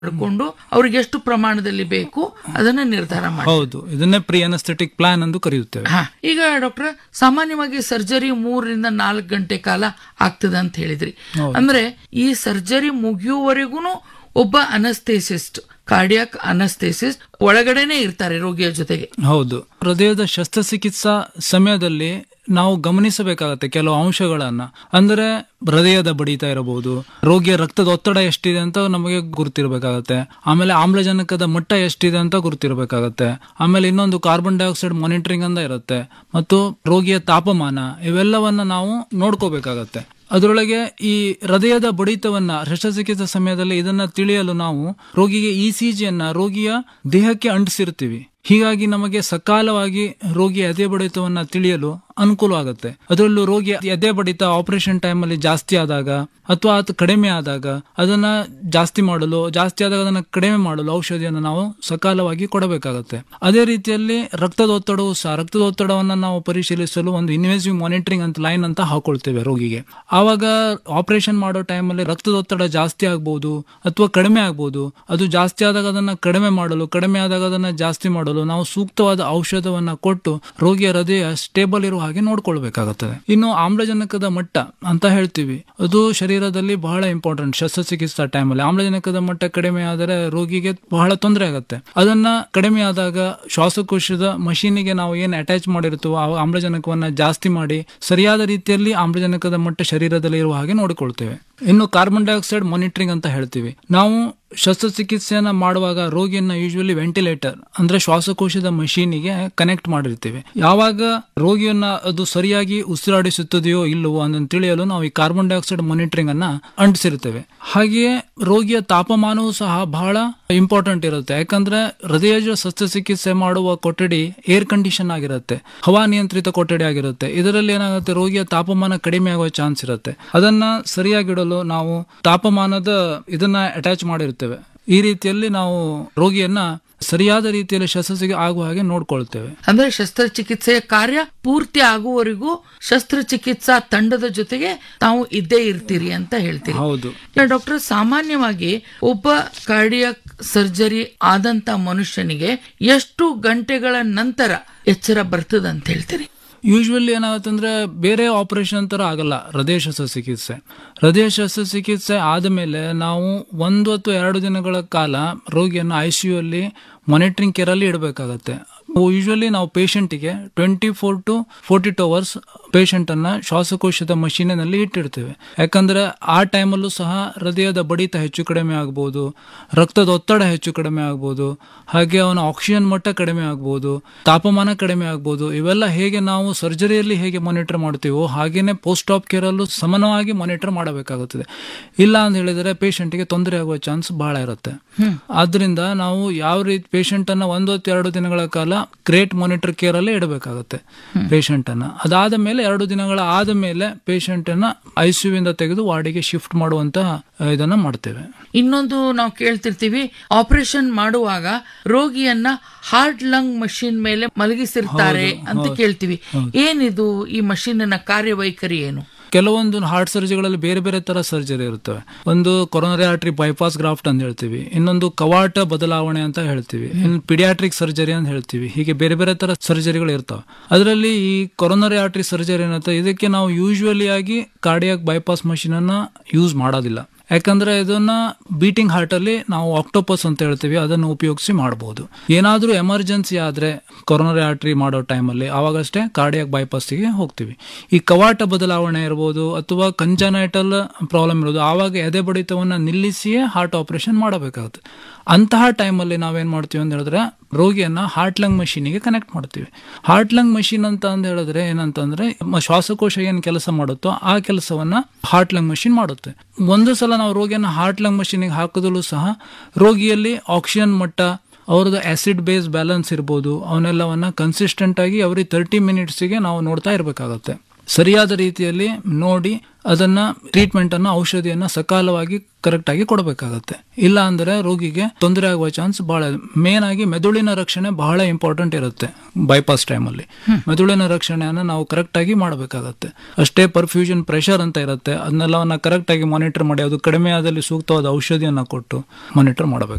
ಮಾಡಿಕೊಂಡು ಅವ್ರಿಗೆ ಎಷ್ಟು ಪ್ರಮಾಣದಲ್ಲಿ ಬೇಕು ಅದನ್ನ ನಿರ್ಧಾರ ಮಾಡಿ ಹೌದು ಇದನ್ನೇ ಪ್ರಿ ಅನಸ್ಥೆಟಿಕ್ ಪ್ಲಾನ್ ಎಂದು ಕರೆಯುತ್ತೇವೆ ಹಾ ಈಗ ಡಾಕ್ಟರ್ ಸಾಮಾನ್ಯವಾಗಿ ಸರ್ಜರಿ ಮೂರರಿಂದ ನಾಲ್ಕು ಗಂಟೆ ಕಾಲ ಆಗ್ತದೆ ಅಂತ ಹೇಳಿದ್ರಿ ಅಂದ್ರೆ ಈ ಸರ್ಜರಿ ಮುಗಿಯುವವರೆಗೂ ಒಬ್ಬ ಅನಸ್ಥೇಸಿಸ್ಟ್ ಕಾರ್ಡಿಯಾಕ್ ಅನಸ್ಥೇಸಿಸ್ಟ್ ಒಳಗಡೆನೆ ಇರ್ತಾರೆ ರೋಗಿಯ ಜೊತೆಗೆ ಹೌದು ಹೃದಯದ ಶಸ್ತ್ರಚಿಕಿತ್ಸಾ ಸಮಯದಲ್ಲಿ ನಾವು ಗಮನಿಸಬೇಕಾಗತ್ತೆ ಕೆಲವು ಅಂಶಗಳನ್ನ ಅಂದ್ರೆ ಹೃದಯದ ಬಡಿತ ಇರಬಹುದು ರೋಗಿಯ ರಕ್ತದ ಒತ್ತಡ ಎಷ್ಟಿದೆ ಅಂತ ನಮಗೆ ಗುರುತಿರಬೇಕಾಗತ್ತೆ ಆಮೇಲೆ ಆಮ್ಲಜನಕದ ಮಟ್ಟ ಎಷ್ಟಿದೆ ಅಂತ ಗುರುತಿರಬೇಕಾಗತ್ತೆ ಆಮೇಲೆ ಇನ್ನೊಂದು ಕಾರ್ಬನ್ ಡೈಆಕ್ಸೈಡ್ ಮಾನಿಟರಿಂಗ್ ಅಂತ ಇರುತ್ತೆ ಮತ್ತು ರೋಗಿಯ ತಾಪಮಾನ ಇವೆಲ್ಲವನ್ನ ನಾವು ನೋಡ್ಕೋಬೇಕಾಗತ್ತೆ ಅದರೊಳಗೆ ಈ ಹೃದಯದ ಬಡಿತವನ್ನ ಶಸ್ತ್ರಚಿಕಿತ್ಸೆ ಸಮಯದಲ್ಲಿ ಇದನ್ನ ತಿಳಿಯಲು ನಾವು ರೋಗಿಗೆ ಇ ಸಿ ಜಿಯನ್ನ ರೋಗಿಯ ದೇಹಕ್ಕೆ ಅಂಟಿಸಿರ್ತೀವಿ ಹೀಗಾಗಿ ನಮಗೆ ಸಕಾಲವಾಗಿ ರೋಗಿಯ ಎದೆ ಬಡಿತವನ್ನ ತಿಳಿಯಲು ಅನುಕೂಲ ಆಗುತ್ತೆ ಅದರಲ್ಲೂ ರೋಗಿ ಎದೆ ಬಡಿತ ಆಪರೇಷನ್ ಟೈಮ್ ಅಲ್ಲಿ ಜಾಸ್ತಿ ಆದಾಗ ಅಥವಾ ಅದು ಕಡಿಮೆ ಆದಾಗ ಅದನ್ನ ಜಾಸ್ತಿ ಮಾಡಲು ಜಾಸ್ತಿ ಆದಾಗ ಅದನ್ನ ಕಡಿಮೆ ಮಾಡಲು ಔಷಧಿಯನ್ನು ನಾವು ಸಕಾಲವಾಗಿ ಕೊಡಬೇಕಾಗುತ್ತೆ ಅದೇ ರೀತಿಯಲ್ಲಿ ರಕ್ತದ ಒತ್ತಡವು ಸಹ ರಕ್ತದ ಒತ್ತಡವನ್ನ ನಾವು ಪರಿಶೀಲಿಸಲು ಒಂದು ಇನ್ವೆಸಿವ್ ಮಾನಿಟರಿಂಗ್ ಅಂತ ಲೈನ್ ಅಂತ ಹಾಕೊಳ್ತೇವೆ ರೋಗಿಗೆ ಆವಾಗ ಆಪರೇಷನ್ ಮಾಡೋ ಟೈಮಲ್ಲಿ ರಕ್ತದ ಒತ್ತಡ ಜಾಸ್ತಿ ಆಗ್ಬಹುದು ಅಥವಾ ಕಡಿಮೆ ಆಗ್ಬಹುದು ಅದು ಜಾಸ್ತಿ ಆದಾಗ ಅದನ್ನ ಕಡಿಮೆ ಮಾಡಲು ಕಡಿಮೆ ಆದಾಗ ಅದನ್ನ ಜಾಸ್ತಿ ಮಾಡಲು ನಾವು ಸೂಕ್ತವಾದ ಔಷಧವನ್ನ ಕೊಟ್ಟು ರೋಗಿಯ ಹೃದಯ ಸ್ಟೇಬಲ್ ಇರುವ ಹಾಗೆ ನೋಡ್ಕೊಳ್ಬೇಕಾಗುತ್ತದೆ ಇನ್ನು ಆಮ್ಲಜನಕದ ಮಟ್ಟ ಅಂತ ಹೇಳ್ತೀವಿ ಅದು ಶರೀರದಲ್ಲಿ ಬಹಳ ಇಂಪಾರ್ಟೆಂಟ್ ಶಸ್ತ್ರಚಿಕಿತ್ಸಾ ಟೈಮಲ್ಲಿ ಆಮ್ಲಜನಕದ ಮಟ್ಟ ಕಡಿಮೆ ಆದರೆ ರೋಗಿಗೆ ಬಹಳ ತೊಂದರೆ ಆಗುತ್ತೆ ಅದನ್ನ ಕಡಿಮೆ ಆದಾಗ ಶ್ವಾಸಕೋಶದ ಮಷೀನಿಗೆ ನಾವು ಏನು ಅಟ್ಯಾಚ್ ಮಾಡಿರ್ತೀವೋ ಆ ಆಮ್ಲಜನಕವನ್ನ ಜಾಸ್ತಿ ಮಾಡಿ ಸರಿಯಾದ ರೀತಿಯಲ್ಲಿ ಆಮ್ಲಜನಕದ ಮಟ್ಟ ಶರೀರದಲ್ಲಿ ಇರುವ ಹಾಗೆ ನೋಡಿಕೊಳ್ತೇವೆ ಇನ್ನು ಕಾರ್ಬನ್ ಡೈಆಕ್ಸೈಡ್ ಮಾನಿಟರಿಂಗ್ ಅಂತ ಹೇಳ್ತೀವಿ ನಾವು ಶಸ್ತ್ರಚಿಕಿತ್ಸೆಯನ್ನ ಮಾಡುವಾಗ ರೋಗಿಯನ್ನ ಯೂಶುವಲಿ ವೆಂಟಿಲೇಟರ್ ಅಂದ್ರೆ ಶ್ವಾಸಕೋಶದ ಮಷೀನಿಗೆ ಕನೆಕ್ಟ್ ಮಾಡಿರ್ತೀವಿ ಯಾವಾಗ ರೋಗಿಯನ್ನ ಅದು ಸರಿಯಾಗಿ ಉಸಿರಾಡಿಸುತ್ತದೆಯೋ ಇಲ್ಲವೋ ಅದನ್ನು ತಿಳಿಯಲು ನಾವು ಈ ಕಾರ್ಬನ್ ಡೈಆಕ್ಸೈಡ್ ಮಾನಿಟರಿಂಗ್ ಅನ್ನ ಅಂಟಿಸಿರ್ತೇವೆ ಹಾಗೆಯೇ ರೋಗಿಯ ತಾಪಮಾನವೂ ಸಹ ಬಹಳ ಇಂಪಾರ್ಟೆಂಟ್ ಇರುತ್ತೆ ಯಾಕಂದ್ರೆ ಹೃದಯದ ಶಸ್ತ್ರಚಿಕಿತ್ಸೆ ಮಾಡುವ ಕೊಠಡಿ ಏರ್ ಕಂಡೀಷನ್ ಆಗಿರುತ್ತೆ ಹವಾ ನಿಯಂತ್ರಿತ ಕೊಠಡಿ ಆಗಿರುತ್ತೆ ಇದರಲ್ಲಿ ಏನಾಗುತ್ತೆ ರೋಗಿಯ ತಾಪಮಾನ ಕಡಿಮೆ ಆಗುವ ಚಾನ್ಸ್ ಇರುತ್ತೆ ಅದನ್ನ ಸರಿಯಾಗಿಡಲು ನಾವು ತಾಪಮಾನದ ಇದನ್ನ ಅಟ್ಯಾಚ್ ಮಾಡಿರ್ತೇವೆ ಈ ರೀತಿಯಲ್ಲಿ ನಾವು ರೋಗಿಯನ್ನ ಸರಿಯಾದ ರೀತಿಯಲ್ಲಿ ಶಸ್ತ್ರಚಿಕಿತ್ಸೆ ಆಗುವ ಹಾಗೆ ನೋಡ್ಕೊಳ್ತೇವೆ ಅಂದ್ರೆ ಶಸ್ತ್ರಚಿಕಿತ್ಸೆಯ ಕಾರ್ಯ ಪೂರ್ತಿ ಆಗುವವರೆಗೂ ಶಸ್ತ್ರಚಿಕಿತ್ಸಾ ತಂಡದ ಜೊತೆಗೆ ತಾವು ಇದ್ದೇ ಇರ್ತೀರಿ ಅಂತ ಹೇಳ್ತೀರಿ ಹೌದು ಡಾಕ್ಟರ್ ಸಾಮಾನ್ಯವಾಗಿ ಒಬ್ಬ ಕಾರ್ಡಿಯಾಕ್ ಸರ್ಜರಿ ಆದಂತ ಮನುಷ್ಯನಿಗೆ ಎಷ್ಟು ಗಂಟೆಗಳ ನಂತರ ಎಚ್ಚರ ಬರ್ತದ ಅಂತ ಹೇಳ್ತೀರಿ ಯೂಶ್ವಲಿ ಏನಾಗುತ್ತೆ ಅಂದ್ರೆ ಬೇರೆ ಆಪರೇಷನ್ ತರ ಆಗಲ್ಲ ಹೃದಯ ಶಸ್ತ್ರಚಿಕಿತ್ಸೆ ಹೃದಯ ಶಸ್ತ್ರಚಿಕಿತ್ಸೆ ಆದಮೇಲೆ ನಾವು ಒಂದು ಅಥವಾ ಎರಡು ದಿನಗಳ ಕಾಲ ರೋಗಿಯನ್ನು ಐ ಸಿ ಯು ಅಲ್ಲಿ ಮಾನಿಟರಿಂಗ್ ಕೇರ್ ಅಲ್ಲಿ ಇಡಬೇಕಾಗತ್ತೆ ಯೂಶ್ವಲಿ ನಾವು ಪೇಷಂಟಿಗೆ twenty four to forty two hours patient ಅನ್ನ ಶ್ವಾಸಕೋಶದ ಮಷೀನಿನಲ್ಲಿ ಇಟ್ಟಿರ್ತೇವೆ ಯಾಕಂದ್ರೆ ಆ ಟೈಮಲ್ಲೂ ಸಹ ಹೃದಯದ ಬಡಿತ ಹೆಚ್ಚು ಕಡಿಮೆ ಆಗ್ಬೋದು ರಕ್ತದ ಒತ್ತಡ ಹೆಚ್ಚು ಕಡಿಮೆ ಆಗ್ಬೋದು ಹಾಗೆ ಅವನ ಆಕ್ಸಿಜನ್ ಮಟ್ಟ ಕಡಿಮೆ ಆಗ್ಬೋದು ತಾಪಮಾನ ಕಡಿಮೆ ಆಗ್ಬೋದು ಇವೆಲ್ಲ ಹೇಗೆ ನಾವು ಸರ್ಜರಿಯಲ್ಲಿ ಹೇಗೆ ಮಾನಿಟರ್ ಮಾಡ್ತೀವೋ ಹಾಗೇನೆ ಪೋಸ್ಟ್ ಆಪ್ ಕೇರ್ ಅಲ್ಲೂ ಸಮಾನವಾಗಿ ಮಾನಿಟರ್ ಮಾಡಬೇಕಾಗುತ್ತದೆ ಇಲ್ಲ ಅಂತ ಹೇಳಿದ್ರೆ ಪೇಷಂಟ್ಗೆ ತೊಂದರೆ ಆಗುವ ಚಾನ್ಸ್ ಬಹಳ ಇರುತ್ತೆ ಆದ್ರಿಂದ ನಾವು ಯಾವ ರೀತಿ ಪೇಷಂಟ್ ಅನ್ನ ಒಂದು ಎರಡು ದಿನಗಳ ಕಾಲ ಗ್ರೇಟ್ ಮಾನಿಟರ್ ಕೇರ್ ಅಲ್ಲೇ ಇಡಬೇಕಾಗುತ್ತೆ ಪೇಷಂಟ್ ಅನ್ನ ಅದಾದ ಮೇಲೆ ಎರಡು ದಿನಗಳ ಆದ ಮೇಲೆ ಪೇಷಂಟ್ ಅನ್ನ ಐಸಿಯು ಇಂದ ತೆಗೆದು ವಾರ್ಡಿಗೆ ಶಿಫ್ಟ್ ಮಾಡುವಂತಹ ಇದನ್ನ ಮಾಡ್ತೇವೆ ಇನ್ನೊಂದು ನಾವು ಕೇಳ್ತಿರ್ತೀವಿ ಆಪರೇಷನ್ ಮಾಡುವಾಗ ರೋಗಿಯನ್ನ ಹಾರ್ಟ್ ಲಂಗ್ ಮಷಿನ್ ಮೇಲೆ ಮಲಗಿಸಿರ್ತಾರೆ ಅಂತ ಕೇಳ್ತೀವಿ ಏನಿದು ಈ ಮಷೀನಿನ ಕಾರ್ಯವೈಖರಿ ಏನು ಕೆಲವೊಂದು ಹಾರ್ಟ್ ಸರ್ಜರಿಗಳಲ್ಲಿ ಬೇರೆ ಬೇರೆ ತರ ಸರ್ಜರಿ ಇರುತ್ತವೆ ಒಂದು ಕೊರೋನರಿ ಆರ್ಟ್ರಿ ಬೈಪಾಸ್ ಗ್ರಾಫ್ಟ್ ಅಂತ ಹೇಳ್ತೀವಿ ಇನ್ನೊಂದು ಕವಾಟ ಬದಲಾವಣೆ ಅಂತ ಹೇಳ್ತೀವಿ ಇನ್ನು ಪಿಡಿಯಾಟ್ರಿಕ್ ಸರ್ಜರಿ ಅಂತ ಹೇಳ್ತೀವಿ ಹೀಗೆ ಬೇರೆ ಬೇರೆ ತರ ಸರ್ಜರಿಗಳು ಇರ್ತವೆ ಅದರಲ್ಲಿ ಈ ಕೊರೋನರಿ ಆರ್ಟ್ರಿ ಸರ್ಜರಿ ಏನಂತ ಇದಕ್ಕೆ ನಾವು ಯೂಶುವಲಿ ಆಗಿ ಕಾರ್ಡಿಯಾಕ್ ಬೈಪಾಸ್ ಮಷೀನ್ ಅನ್ನ ಯೂಸ್ ಮಾಡೋದಿಲ್ಲ ಯಾಕಂದ್ರೆ ಇದನ್ನ ಬೀಟಿಂಗ್ ಹಾರ್ಟ್ ಅಲ್ಲಿ ನಾವು ಆಕ್ಟೋಪಸ್ ಅಂತ ಹೇಳ್ತೀವಿ ಅದನ್ನು ಉಪಯೋಗಿಸಿ ಮಾಡಬಹುದು ಏನಾದ್ರೂ ಎಮರ್ಜೆನ್ಸಿ ಆದ್ರೆ ಕೊರೋನರಿ ಆರ್ಟ್ರಿ ಮಾಡೋ ಟೈಮಲ್ಲಿ ಅವಾಗಷ್ಟೇ ಕಾರ್ಡಿಯಾಕ್ ಬೈಪಾಸ್ಗೆ ಹೋಗ್ತೀವಿ ಈ ಕವಾಟ ಬದಲಾವಣೆ ಇರ್ಬೋದು ಅಥವಾ ಕಂಜನೈಟಲ್ ಪ್ರಾಬ್ಲಮ್ ಇರೋದು ಆವಾಗ ಎದೆ ಬಡಿತವನ್ನ ನಿಲ್ಲಿಸಿಯೇ ಹಾರ್ಟ್ ಆಪರೇಷನ್ ಮಾಡಬೇಕಾಗುತ್ತೆ ಅಂತಹ ಟೈಮಲ್ಲಿ ನಾವೇನ್ ಮಾಡ್ತೀವಿ ಅಂತ ಹೇಳಿದ್ರೆ ರೋಗಿಯನ್ನ ಹಾರ್ಟ್ ಲಂಗ್ ಮಷೀನಿಗೆ ಕನೆಕ್ಟ್ ಮಾಡ್ತೀವಿ ಹಾರ್ಟ್ ಲಂಗ್ ಮಷೀನ್ ಅಂತ ಅಂದ್ ಹೇಳಿದ್ರೆ ಏನಂತಂದ್ರೆ ಮ- ಶ್ವಾಸಕೋಶ ಏನ್ ಕೆಲಸ ಮಾಡುತ್ತೋ ಆ ಕೆಲಸವನ್ನ ಹಾರ್ಟ್ ಲಂಗ್ ಮಷೀನ್ ಮಾಡುತ್ತೆ ಒಂದು ಸಲ ನಾವು ರೋಗಿಯನ್ನ ಹಾರ್ಟ್ ಲಂಗ್ ಮಷೀನಿಗೆ ಹಾಕಿದಲ್ಲೂ ಸಹ ರೋಗಿಯಲ್ಲಿ ಆಕ್ಸಿಜನ್ ಮಟ್ಟ ಅವ್ರದ್ದು ಆಸಿಡ್ ಬೇಸ್ ಬ್ಯಾಲೆನ್ಸ್ ಇರ್ಬೋದು ಅವನ್ನೆಲ್ಲವನ್ನ ಕನ್ಸಿಸ್ಟೆಂಟ್ ಆಗಿ ಅವ್ರಿಗೆ ತರ್ಟಿ ಮಿನಿಟ್ಸ್ಗೆ ನಾವು ನೋಡ್ತಾ ಇರಬೇಕಾಗತ್ತೆ ಸರಿಯಾದ ರೀತಿಯಲ್ಲಿ ನೋಡಿ ಅದನ್ನ ಟ್ರೀಟ್ಮೆಂಟ್ ಅನ್ನ ಔಷಧಿಯನ್ನ ಸಕಾಲವಾಗಿ ಕರೆಕ್ಟ್ ಆಗಿ ಕೊಡಬೇಕಾಗತ್ತೆ ಇಲ್ಲ ಅಂದ್ರೆ ರೋಗಿಗೆ ತೊಂದರೆ ಆಗುವ ಚಾನ್ಸ್ ಬಹಳ ಮೇನ್ ಆಗಿ ಮೆದುಳಿನ ರಕ್ಷಣೆ ಬಹಳ ಇಂಪಾರ್ಟೆಂಟ್ ಇರುತ್ತೆ ಬೈಪಾಸ್ ಟೈಮಲ್ಲಿ ಮೆದುಳಿನ ರಕ್ಷಣೆಯನ್ನ ನಾವು ಕರೆಕ್ಟ್ ಆಗಿ ಮಾಡಬೇಕಾಗತ್ತೆ ಅಷ್ಟೇ ಪರ್ಫ್ಯೂಷನ್ ಪ್ರೆಷರ್ ಅಂತ ಇರುತ್ತೆ ಅದನ್ನೆಲ್ಲವನ್ನ ಕರೆಕ್ಟ್ ಆಗಿ ಮಾನಿಟರ್ ಮಾಡಿ ಅದು ಕಡಿಮೆ ಆದಲ್ಲಿ ಸೂಕ್ತವಾದ ಔಷಧಿಯನ್ನ ಕೊಟ್ಟು ಮಾನಿಟರ್ ಮಾಡಬೇಕು